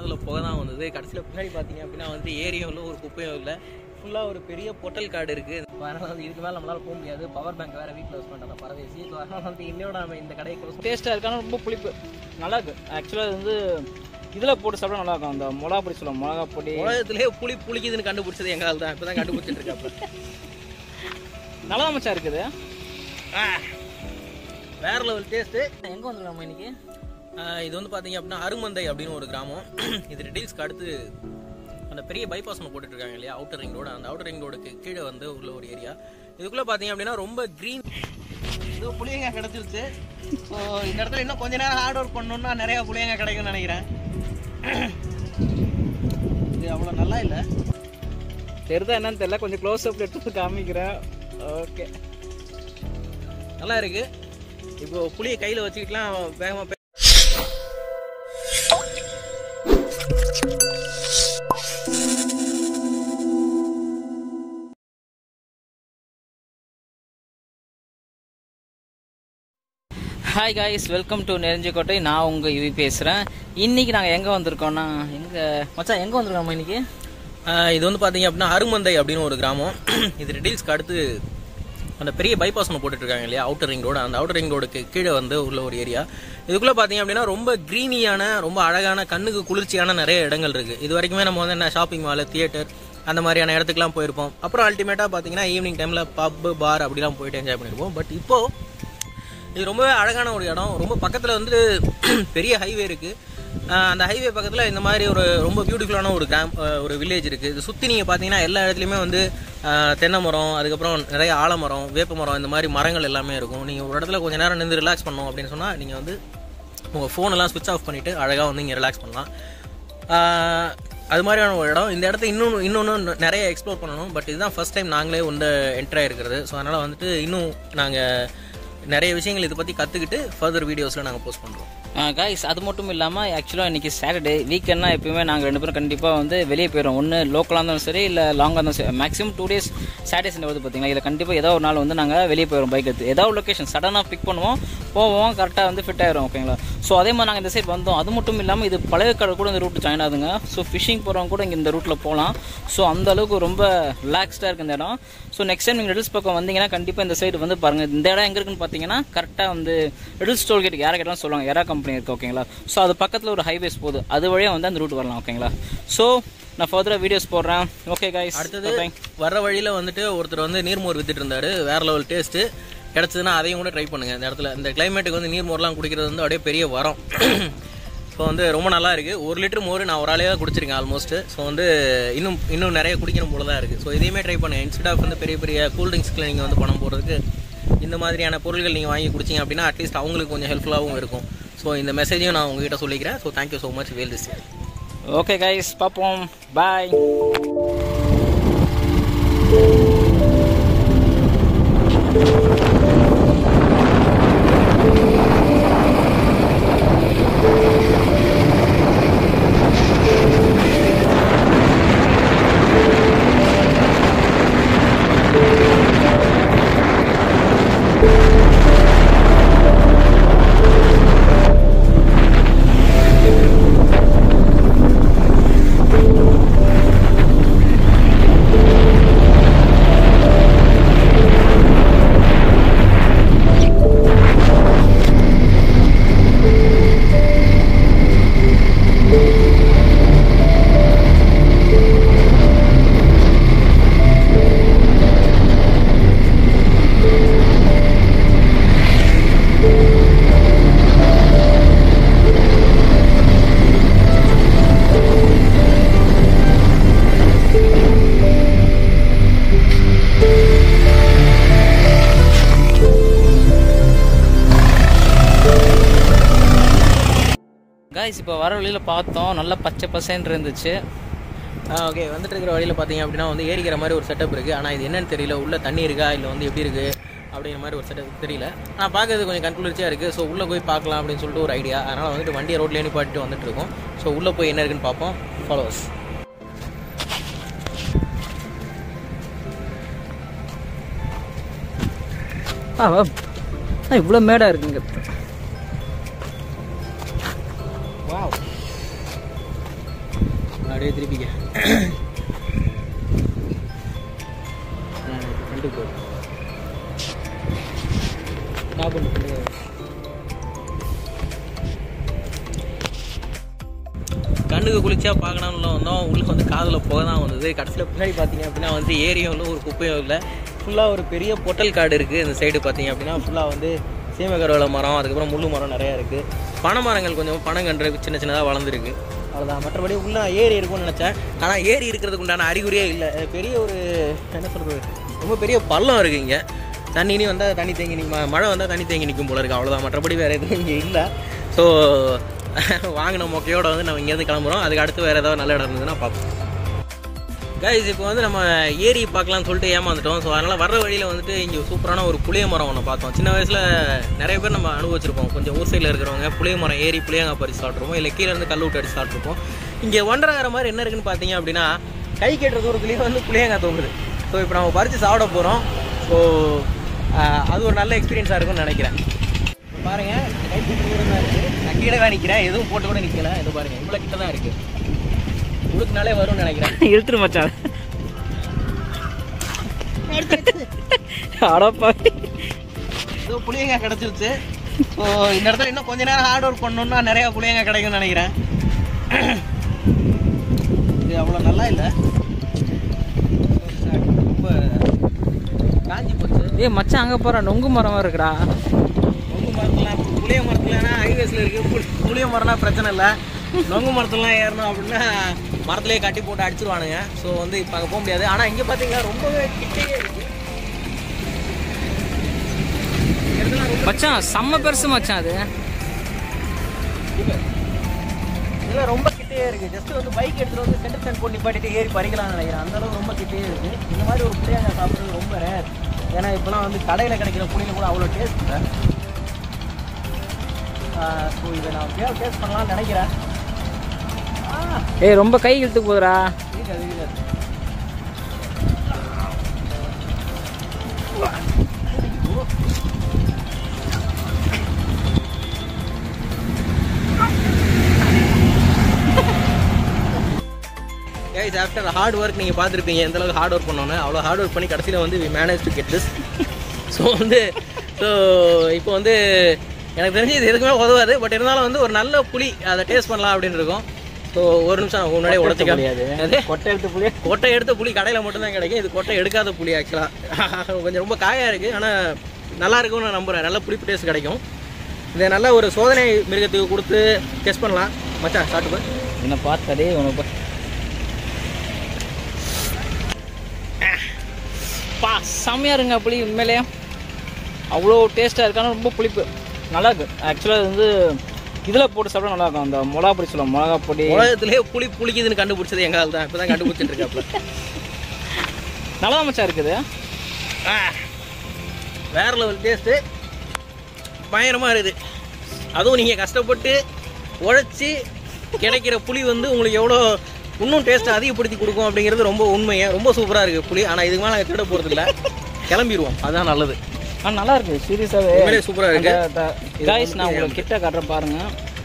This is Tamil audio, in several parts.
அதில் புகை தான் வந்தது கடைசியில் பின்னாடி பார்த்தீங்க அப்படின்னா வந்து ஏரியும் இல்லை ஒரு குப்பையும் இல்லை ஃபுல்லாக ஒரு பெரிய பொட்டல் காடு இருக்குது அதனால் வந்து இதுக்கு மேலே நம்மளால் போக முடியாது பவர் பேங்க் வேறு வீட்டில் யூஸ் பண்ணுறோம் பரதேசி ஸோ அதனால் வந்து இன்னோட நம்ம இந்த கடையை க்ளோஸ் டேஸ்ட்டாக இருக்கான ரொம்ப புளிப்பு நல்லா இருக்கு ஆக்சுவலாக இது வந்து இதில் போட்டு சாப்பிட்டா நல்லா இருக்கும் அந்த மிளகா பொடி சொல்லுவோம் மிளகா பொடி உலகத்திலே புளி புளிக்குதுன்னு கண்டுபிடிச்சது எங்கால் தான் இப்போ தான் கண்டுபிடிச்சிட்டு இருக்காப்ப நல்லா தான் மச்சான் இருக்குது வேற லெவல் டேஸ்ட்டு எங்கே வந்துருக்கோம் இன்னைக்கு இது வந்து பார்த்தீங்க அப்படின்னா அருமந்தை அப்படின்னு ஒரு கிராமம் இது ரெடில்ஸ்க்கு அடுத்து அந்த பெரிய பைபாஸ் ஒன்று போட்டுட்டு இருக்காங்க இல்லையா அவுட்டர் ரிங் ரோடு அந்த அவுட்டர் ரிங் ரோடுக்கு கீழே வந்து உள்ள ஒரு ஏரியா இதுக்குள்ளே பார்த்தீங்க அப்படின்னா ரொம்ப க்ரீன் இது புளியங்காய் கிடச்சிருச்சு ஸோ இந்த இடத்துல இன்னும் கொஞ்ச நேரம் ஹார்ட் ஒர்க் பண்ணணும்னா நிறையா புளியங்காய் கிடைக்கும்னு நினைக்கிறேன் இது அவ்வளோ நல்லா இல்லை தெரிதா என்னன்னு தெரியல கொஞ்சம் க்ளோஸ் அப் எடுத்து காமிக்கிறேன் ஓகே நல்லா இருக்கு இப்போ புளியை கையில் வச்சுக்கிட்டுலாம் வேகமாக hi guys welcome to Nerunjikottai நான் உங்கள் யுவி பேசுகிறேன் இன்னைக்கு நாங்கள் எங்கே வந்திருக்கோம்னா எங்கே மச்சான் எங்கே வந்திருக்கோம் இன்னைக்கு ஆஹ் இது வந்து பார்த்தீங்க அப்படின்னா அருமந்தை அப்படின்னு ஒரு கிராமம் இது ரெடில்ஸ்க்கு அடுத்து அந்த பெரிய பைபாஸ் ஒன்று போட்டுட்டு இருக்காங்க இல்லையா அவுட்டர் ரிங் ரோடு அந்த அவுட்டர் ரிங் ரோடுக்கு கீழே வந்து உள்ள ஒரு ஏரியா இதுக்குள்ளே பார்த்தீங்க அப்படின்னா ரொம்ப க்ரீனியான ரொம்ப அழகான கண்ணுக்கு குளிர்ச்சியான நிறைய இடங்கள் இருக்குது இது வரைக்குமே நம்ம வந்து என்ன ஷாப்பிங் மால் தியேட்டர் அந்த மாதிரியான இடத்துக்குலாம் போயிருப்போம் அப்புறம் அல்டிமேட்டாக பார்த்தீங்கன்னா ஈவினிங் டைமில் பப்பு பார் அப்படிலாம் போயிட்டு என்ஜாய் பண்ணியிருப்போம் பட் இப்போது இது ரொம்பவே அழகான ஒரு இடம் ரொம்ப பக்கத்தில் வந்து பெரிய ஹைவே இருக்குது அந்த ஹைவே பக்கத்தில் இந்த மாதிரி ஒரு ரொம்ப பியூட்டிஃபுல்லான ஒரு கிராம் அஹ் ஒரு வில்லேஜ் இருக்குது இது சுற்றி நீங்கள் பார்த்தீங்கன்னா எல்லா இடத்துலையுமே வந்து அஹ், தென்னை மரம் அதுக்கப்புறம் நிறைய ஆலமரம் வேப்ப மரம் இந்த மாதிரி மரங்கள் எல்லாமே இருக்கும் நீங்கள் ஒரு இடத்துல கொஞ்சம் நேரம் நின்று ரிலாக்ஸ் பண்ணோம் அப்படின்னு சொன்னால் நீங்கள் வந்து உங்கள் ஃபோனெல்லாம் ஸ்விட்ச் ஆஃப் பண்ணிவிட்டு அழகாக வந்து இங்கே ரிலாக்ஸ் பண்ணலாம் ஆஹ் அது மாதிரியான ஒரு இடம் இந்த இடத்த இன்னும் இன்னொன்று நிறைய எக்ஸ்ப்ளோர் பண்ணணும் பட் இதுதான் ஃபர்ஸ்ட் டைம் நாங்களே வந்து என்டர் ஆகிருக்கிறது ஸோ அதனால் வந்துட்டு இன்னும் நாங்கள் நிறைய விஷயங்கள் இதை பற்றி கற்றுக்கிட்டு ஃபர்தர் வீடியோஸில் நாங்கள் போஸ்ட் பண்ணுறோம் காய்ஸ் அது மட்டும் இல்லாமல் ஆக்சுவலாக இன்றைக்கி சாட்டர்டே வீக்கெண்ட்னா எப்பயுமே நாங்கள் ரெண்டு பேரும் கண்டிப்பாக வந்து வெளியே போயிடுவோம் ஒன்று லோக்கலாக இருந்தாலும் சரி இல்லை லாங்காக இருந்தாலும் சரி maximum two days Saturday Sunday வந்து பார்த்தீங்களா இதில் கண்டிப்பாக ஏதோ ஒரு நாள் வந்து நாங்கள் வெளியே போயிடுவோம் பைக் எடுத்து ஏதாவது லொக்கேஷன் சடனாக பிக் பண்ணுவோம் போவோம் கரெக்டாக வந்து ஃபிட் ஆயிரும் ஓகேங்களா ஸோ அதே மாதிரி நாங்கள் இந்த சைடு வந்தோம் அது மட்டும் இல்லாமல் இது பழைய கடை கூட இந்த ரூட் ஜாயின் ஆகுதுங்க ஸோ ஃபிஷிங் போகிறவங்க கூட இங்கே இந்த ரூட்டில் போகலாம் ஸோ அந்த அளவுக்கு ரொம்ப ரிலாக்ஸ்டாக இருக்குது இந்த இடம் ஸோ நெக்ஸ்ட் டைம் நீங்கள் ரெடில்ஸ் பக்கம் வந்தீங்கன்னா கண்டிப்பாக இந்த சைடு வந்து பாருங்கள் இந்த இடம் எங்கே இருக்குன்னு பார்த்தீங்கன்னா கரெக்டாக வந்து ரெடில்ஸ் டோல் கேட்டுக்கு யாரை கேட்டாலும் சொல்லுவாங்க யாரா கம்பெனி இருக்குது ஓகேங்களா ஸோ அது பக்கத்தில் ஒரு ஹைவேஸ் போகுது அது வழியாக வந்து அந்த ரூட் வரலாம் ஓகேங்களா ஸோ நான் ஃபர்தராக வீடியோஸ் போடுறேன் ஓகே காய்ஸ் அடுத்தது வர்ற வழியில் வந்துட்டு ஒருத்தர் வந்து நீர்மோர் வித்துட்டு இருந்தாரு வேற லெவல் டேஸ்ட்டு கிடச்சதுன்னா அதையும் கூட ட்ரை பண்ணுங்கள் இந்த இடத்துல இந்த கிளைமேட்டுக்கு வந்து நீர்மோர்லாம் குடிக்கிறது வந்து அப்படியே பெரிய வரம் இப்போ வந்து ரொம்ப நல்லா இருக்குது ஒரு லிட்டர் மோர் நான் ஒரு ஆளே தான் குடிச்சிருக்கேன் ஆல்மோஸ்ட் ஸோ வந்து இன்னும் இன்னும் நிறைய குடிக்கணும் போல தான் இருக்குது ஸோ இதையுமே ட்ரை பண்ணுங்கள் இன்ஸ்டெட் ஆஃப் வந்து பெரிய பெரிய கூல் ட்ரிங்க்ஸ்க்கு நீங்கள் வந்து பணம் போடுறதுக்கு இந்த மாதிரியான பொருட்கள் நீங்கள் வாங்கி குடிச்சிங்க அப்படின்னா அட்லீஸ்ட் அவங்களுக்கு கொஞ்சம் ஹெல்ப்ஃபுல்லாகவும் இருக்கும் ஸோ இந்த மெசேஜையும் நான் உங்ககிட்ட சொல்லிக்கிறேன் so thank you so much well this okay guys பார்ப்போம் பாய் காய்ஸ் இப்போ வர வழியில் பார்த்தோம் நல்லா பச்சை பசேன்னு இருந்துச்சு ஓகே வந்துட்டு இருக்கிற வழியில் பார்த்தீங்க அப்படின்னா வந்து ஏறிக்கிற மாதிரி ஒரு செட்டப் இருக்குது ஆனால் இது என்னன்னு தெரியல உள்ள தண்ணி இருக்கா இல்லை வந்து எப்படி இருக்குது அப்படிங்கிற மாதிரி ஒரு செட்டப் தெரியல நான் பார்க்கறது கொஞ்சம் கன்குளிர்ச்சியாக இருக்குது ஸோ உள்ளே போய் பார்க்கலாம் அப்படின்னு சொல்லிட்டு ஒரு ஐடியா அதனால் வந்துட்டு வண்டியை ரோட்லேயே நிப்பாட்டிட்டு வந்துட்டு இருக்கோம் ஸோ உள்ளே போய் என்ன இருக்குன்னு பார்ப்போம் ஃபாலோவர்ஸ் ஆ இவ்வளோ மேடாக இருக்குங்க வாவ் அப்படியே திருப்பிக்க ரெண்டு போ நான் பண்ணு கண்ணுக்கு குளிச்சா பார்க்கணும்னு வந்தோம் உள்ள வந்து காதில் புகை தான் வந்தது கடைசியில் பின்னாடி பார்த்தீங்க அப்படின்னா வந்து ஏரியும் இல்லை ஒரு குப்பையும் இல்லை ஃபுல்லாக ஒரு பெரிய பொட்டல் காடு இருக்குது இந்த சைடு பார்த்தீங்க அப்படின்னா ஃபுல்லாக வந்து சீமகரவலை மரம் அதுக்கப்புறம் முள்ளு மரம் நிறையா இருக்குது பனை மரங்கள் கொஞ்சம் பனங்கன்று சின்ன சின்னதாக வளர்ந்துருக்கு அவ்வளோதான் மற்றபடி உள்ள ஏரி இருக்கும்னு நினச்சேன் ஆனால் ஏரி இருக்கிறதுக்கு உண்டான அறிகுறியே இல்லை பெரிய ஒரு என்ன சொல்கிறது ரொம்ப பெரிய பள்ளம் இருக்குது இங்கே தண்ணி இனி வந்தால் தண்ணி தேங்கி நிற்கும் மழை வந்தால் தண்ணி தேங்கி நிற்கும் போல இருக்குது அவ்வளோதான் மற்றபடி வேறு எதுவும் இங்கே இல்லை ஸோ வாங்கின மொக்கையோட வந்து நம்ம இங்கேருந்து கிளம்புறோம் அதுக்கு அடுத்து வேறு ஏதாவது நல்ல இடம் இருந்ததுன்னா பார்ப்போம் கைஸ் இப்போ வந்து நம்ம ஏரி பார்க்கலாம்னு சொல்லிட்டு ஏமாந்துட்டோம் ஸோ அதனால் வர்ற வழியில் வந்துட்டு இங்கே சூப்பரான ஒரு புளிய மரம் ஒன்று பார்த்தோம் சின்ன வயசில் நிறைய பேர் நம்ம அனுபவிச்சிருப்போம் கொஞ்சம் ஊர் சைடில் இருக்கிறவங்க புளிய மரம் ஏரி புளியங்காய் பறிச்சு சாப்பிட்ருப்போம் இல்லை கீழே இருந்து கல் விட்டு அடிச்சு சாப்பிட்ருப்போம் இங்கே ஒன்றரை மாதிரி என்ன இருக்குன்னு பார்த்தீங்க அப்படின்னா கை கேட்டுற தூரத்துலேயே வந்து புளியங்காய் தோங்குது ஸோ இப்போ நம்ம பறித்து சாப்பிட போகிறோம் ஸோ அது ஒரு நல்ல எக்ஸ்பீரியன்ஸாக இருக்கும்னு நினைக்கிறேன் இப்ப பாருங்க கை கேட்டுற தூரம் தான் இருக்குது நான் கீழே தான் நிற்கிறேன் எதுவும் போட்டு கூட நிற்கல இது பாருங்க இவ்வளோ கிட்ட தான் இருக்குது உடுக்குனாலே வரும்னு நினைக்கிறேன் இழுத்துரு மச்சான் அடப்பா ஏதோ புளியங்காய் கிடச்சிருச்சு ஸோ இந்த இடத்துல இன்னும் கொஞ்ச நேரம் ஹார்ட் ஒர்க் பண்ணோம்னா நிறைய புளியங்காய் கிடைக்கும்னு நினைக்கிறேன் இது அவ்வளோ நல்லா இல்லை ரொம்ப காஞ்சி போச்சு ஏய் மச்சான் அங்கே போகிற நொங்கு மரம் இருக்குடா நொங்கு மரத்துலாம் புளிய மரத்துலனா ஹைவேஸில் இருக்குது புளி புளிய மரம்னா பிரச்சனை இல்லை நொங்கு மரத்துலலாம் ஏறணும் அப்படின்னா மரத்துலேயே கட்டி போட்டு அடிச்சிருவானுங்க ஸோ வந்து இப்போ அங்கே போக முடியாது ஆனால் இங்கே பார்த்தீங்கன்னா ரொம்பவே கிட்டேயே இருக்குது மச்சான் செம்ம பெருசு மச்சான் அது இதெல்லாம் ரொம்ப கிட்டேயே இருக்கு ஜஸ்ட் வந்து பைக் எடுத்துட்டு வந்து சென்டர் ஸ்டாண்ட் போட்டு நிப்பாட்டிட்டு ஏறி பறிக்கலாம்னு நினைக்கிறேன் அந்த அளவுக்கு ரொம்ப கிட்டேயே இருக்கு இந்த மாதிரி ஒரு புளியாங்க சாப்பிட்றது ரொம்ப ரேர் ஏன்னா இப்போலாம் வந்து கடையில் கிடைக்கிற புளியில கூட அவ்வளோ டேஸ்ட் இல்லை ஸோ இதை நான் எப்படியாவது டேஸ்ட் பண்ணலாம்னு நினைக்கிறேன் ஆ, ஏய் ரொம்ப கை இழுத்து போகுதுடா இருக்காது, இருக்காது. கைஸ் ஆஃப்டர் ஹார்ட் ஒர்க் நீங்கள் பார்த்துருப்பீங்க எந்த அளவுக்கு ஹார்ட் ஒர்க் பண்ணோன்னு அவ்வளோ ஹார்ட் ஒர்க் பண்ணி கடைசியில் வந்து we manage to get this so வந்து ஸோ இப்போ வந்து எனக்கு தெரிஞ்சு இது எதுக்குமே உதவாது பட் இருந்தாலும் வந்து ஒரு நல்ல புளி அதை டேஸ்ட் பண்ணலாம் அப்படின்னு இருக்கும் ஸோ ஒரு நிமிஷம் முன்னாடியே உடச்சிக்க முடியாது அது கொட்டை எடுத்து புளிய கொட்டை எடுத்த புளி கடையில் மட்டும்தான் கிடைக்கும் இது கொட்டை எடுக்காத புளி ஆக்சுவலாக கொஞ்சம் ரொம்ப காயாக இருக்குது ஆனால் நல்லா இருக்கும்னு நான் நம்புகிறேன் நல்ல புளிப்பு டேஸ்ட் கிடைக்கும் இதை நல்ல ஒரு சோதனை மிருகத்துக்கு கொடுத்து டெஸ்ட் பண்ணலாம் மச்சான் சாப்பிட்டு போய் என்ன பார்த்தாலே உனக்கு பா செம்மையாக இருங்க புளி உண்மையிலே அவ்வளோ டேஸ்ட்டாக இருக்கு ஆனால் ரொம்ப புளிப்பு நல்லா இருக்கு ஆக்சுவலாக இது வந்து இதில் போட்டு சாப்பிட்டா நல்லா இருக்கும் அந்த மிளகா பொடி சொல்லுவோம் மிளகா பொடி உலகத்திலே புளி புளிக்குதுன்னு கண்டுபிடிச்சது எங்கால் தான் இப்போ தான் கண்டுபிடிச்சிட்டு இருக்காப்புல நல்லா தான் மச்சான் இருக்குது ஆ, வேற லெவல் டேஸ்ட்டு பயங்கரமாக இருக்குது அதுவும் நீங்கள் கஷ்டப்பட்டு உழைச்சி கிடைக்கிற புளி வந்து உங்களுக்கு எவ்வளோ இன்னும் டேஸ்ட்டை அதிகப்படுத்தி கொடுக்கும் அப்படிங்கிறது ரொம்ப உண்மையா ரொம்ப சூப்பராக இருக்குது புளி ஆனால் இதுக்கு மேலே நாங்கள் திருட போகிறதில்ல கிளம்பிடுவோம் அதுதான் நல்லது ஆ நல்லா இருக்கு சீரியஸாகவே உண்மையிலே சூப்பராக இருக்கு காய்ஸ் நான் உங்களுக்கு கிட்ட காட்டுறேன் பாருங்க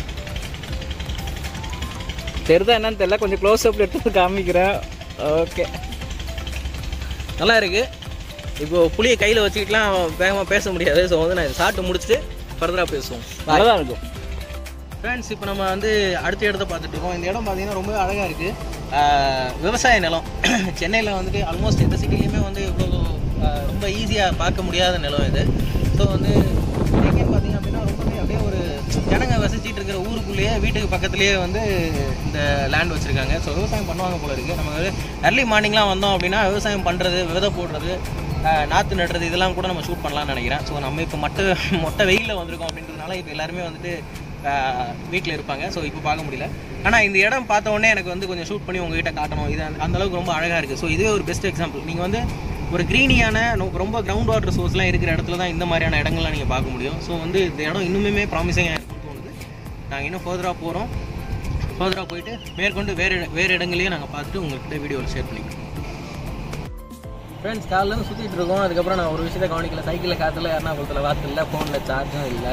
தெரிதா என்னன்னு தெரியல கொஞ்சம் க்ளோஸ் அப் எடுத்து காமிக்கிறேன் ஓகே நல்லா இருக்கு இப்போ புளியை கையில் வச்சுக்கிட்டுலாம் வேகமாக பேச முடியாது ஸோ வந்து நான் இதை சாப்பிட்டு முடிச்சுட்டு ஃபர்தராக பேசுவோம் நல்லா தான் இருக்கும் ஃப்ரெண்ட்ஸ் இப்போ நம்ம வந்து அடுத்த இடத்த பார்த்துட்டு இருக்கோம் இந்த இடம் பார்த்தீங்கன்னா ரொம்ப அழகாக இருக்குது விவசாய நிலம் சென்னையில் வந்துட்டு ஆல்மோஸ்ட் எந்த சிட்டிலையுமே வந்து இவ்வளோ ஆஹ், ரொம்ப ஈஸியாக பார்க்க முடியாத நிலம் இது ஸோ வந்து எங்கேன்னு பார்த்தீங்க அப்படின்னா ரொம்பவே அப்படியே ஒரு ஜனங்க வசிச்சிட்டு இருக்கிற ஊருக்குள்ளேயே வீட்டுக்கு பக்கத்துலேயே வந்து இந்த லேண்ட் வச்சுருக்காங்க ஸோ விவசாயம் பண்ணுவாங்க போல இருக்குது நம்ம வந்து early மார்னிங்லாம் வந்தோம் அப்படின்னா விவசாயம் பண்ணுறது விதை போடுறது ஆஹ், நாற்று நடுறது இதெல்லாம் கூட நம்ம ஷூட் பண்ணலாம்னு நினைக்கிறேன் ஸோ நம்ம இப்போ மொட்டை மொட்டை வெயிலில் வந்திருக்கோம் அப்படின்றதுனால இப்போ எல்லாருமே வந்துட்டு வீட்டில் இருப்பாங்க ஸோ இப்போ பார்க்க முடியல ஆனால் இந்த இடம் பார்த்த உடனே எனக்கு வந்து கொஞ்சம் ஷூட் பண்ணி உங்ககிட்ட காட்டணும் இது அந்த- அந்த அளவுக்கு ரொம்ப அழகாக இருக்குது ஸோ இதுவே ஒரு பெஸ்ட் எக்ஸாம்பிள் நீங்கள் வந்து ஒரு க்ரீனியான ரொம்ப கிரவுண்ட் வாட்டர் சோர்ஸ்லாம் இருக்கிற இடத்துல தான் இந்த மாதிரியான இடங்கள்லாம் நீங்கள் பார்க்க முடியும் ஸோ வந்து இந்த இடம் இன்னுமே ப்ராமிசிங்காக இருக்கும்னு தோணுது நாங்கள் இன்னும் ஃபர்தராக போகிறோம் ஃபர்தராக போயிட்டு மேற்கொண்டு வேறு வேறு இடங்களையும் நாங்கள் பார்த்துட்டு உங்கள்கிட்ட வீடியோவில் ஷேர் பண்ணிக்கிறோம் ஃப்ரெண்ட்ஸ் காலையில் சுற்றிட்டு இருக்கோம் அதுக்கப்புறம் நான் ஒரு விஷயத்தை கவனிக்கல சைக்கிளில் காற்றுல எர்ணாகுளத்தில் வாத்து இல்லை ஃபோனில் சார்ஜும் இல்லை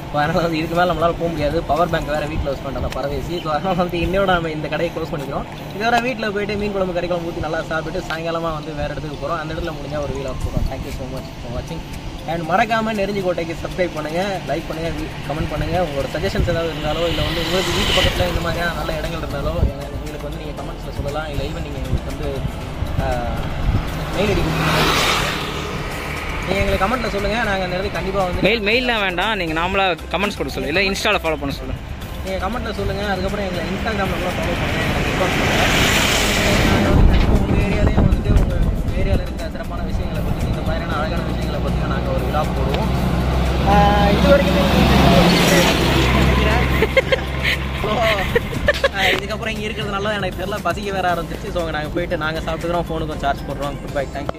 ஸோ அதனால் வந்து இதுக்கு மேலே நம்மளால் போக முடியாது பவர் பேங்க் வேறு வீட்டில் யூஸ் பண்ணுறோம் பரதேசி ஸோ அதனால் வந்து இன்னோட நம்ம இந்த கடையை க்ளோஸ் பண்ணிக்கிறோம் இதோட வீட்டில் போயிட்டு மீன் குழம்பு கறி குழம்பு ஊற்றி நல்லா சாப்பிட்டு சாயங்காலமாக வந்து வேறு இடத்துக்கு போகிறோம் அந்த இடத்துல முடிஞ்சால் ஒரு வீலாக போகிறோம் தேங்க்யூ ஸோ மச் ஃபார் வாட்சிங் அண்ட் மறக்காம நெருஞ்சி கோட்டைக்கு சப்ஸ்கிரைப் பண்ணுங்க லைக் பண்ணுங்க கமெண்ட் பண்ணுங்க உங்களோட சஜஷன்ஸ் ஏதாவது இருந்தாலோ இல்லை வந்து உங்களுக்கு வீட்டு பக்கத்தில் இந்த மாதிரியான நல்ல இடங்கள் இருந்தாலோ எங்க- எங்களுக்கு வந்து நீங்கள் கமெண்ட்ஸில் சொல்லலாம் இல்லை ஈவன் நீங்கள் எங்களுக்கு வந்து மெயில் ஐடி நீங்கள் எங்களுக்கு கமெண்ட்டில் சொல்லுங்கள் நாங்கள் அந்த இடத்துக்கு கண்டிப்பாக வந்து மெயில் மெயில்லாம் வேண்டாம் நீங்கள் நார்மலாக கமெண்ட்ஸ் கொடுக்க சொல்லு இல்லை இன்ஸ்டாவில் ஃபாலோ பண்ண சொல்லு நீங்கள் கமெண்ட்டில் சொல்லுங்கள் அதுக்கப்புறம் எங்களை இன்ஸ்டாகிராமில் கூட ஃபாலோ பண்ணுங்கள் எனக்கு இன்பாக்ஸ் பண்ணுங்கள் உங்கள் ஏரியாலையும் வந்துட்டு உங்கள் ஏரியாவில் இருக்க சிறப்பான விஷயங்களை பற்றி இந்த மாதிரியான அழகான விஷயங்களை பற்றி நாங்கள் ஒரு விழா போடுவோம் ஆஹ் இது வரைக்கும் நினைக்கிறேன் ஸோ இதுக்கப்புறம் இங்கே இருக்கிறதுனால எனக்கு தெரியல பசிக்க வேற ஆரம்பிச்சிச்சு ஸோ நாங்கள் போயிட்டு நாங்கள் சாப்பிட்டுக்கிறோம் ஃபோனுக்கும் சார்ஜ் போடுறோம் குட் பை தேங்க்யூ